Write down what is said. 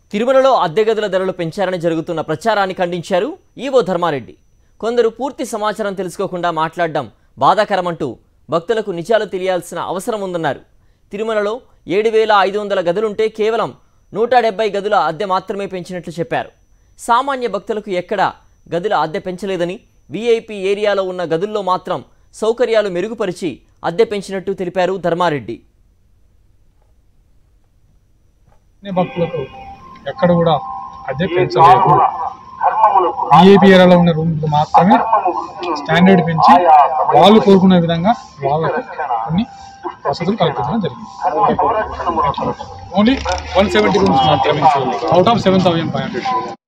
తిరుమలలో అద్దె గదుల ధరలు పెంచారని జరుగుతున్న ప్రచారాన్ని ఖండించారు ఈవో ధర్మారెడ్డి కొందరు పూర్తి సమాచారం తెలుసుకోకుండా మాట్లాడడం బాధాకరమంటూ భక్తులకు నిజాలు తెలియాల్సిన అవసరం ఉందన్నారు తిరుమలలో ఏడు వేల ఐదు వందల గదులుంటే కేవలం నూట డెబ్బై గదుల అద్దె మాత్రమే పెంచినట్లు చెప్పారు సామాన్య భక్తులకు ఎక్కడా గదుల అద్దె పెంచలేదని వీఐపీ ఏరియాలో ఉన్న గదుల్లో మాత్రం సౌకర్యాలు మెరుగుపరిచి అద్దె పెంచినట్టు తెలిపారు ధర్మారెడ్డి అన్ని భక్తులకు ఎక్కడ కూడా అద్దె పెంచలేదు ఈఏపీ ఏరియాలో ఉన్న రూమ్లు మాత్రమే స్టాండర్డ్ పెంచి వాళ్ళు కోరుకునే విధంగా వాళ్ళకు కొన్ని వసతులు కల్పించడం జరిగింది ఓన్లీ వన్ సెవెంటీ రూమ్స్ మాత్రమే out of seven thousand five hundred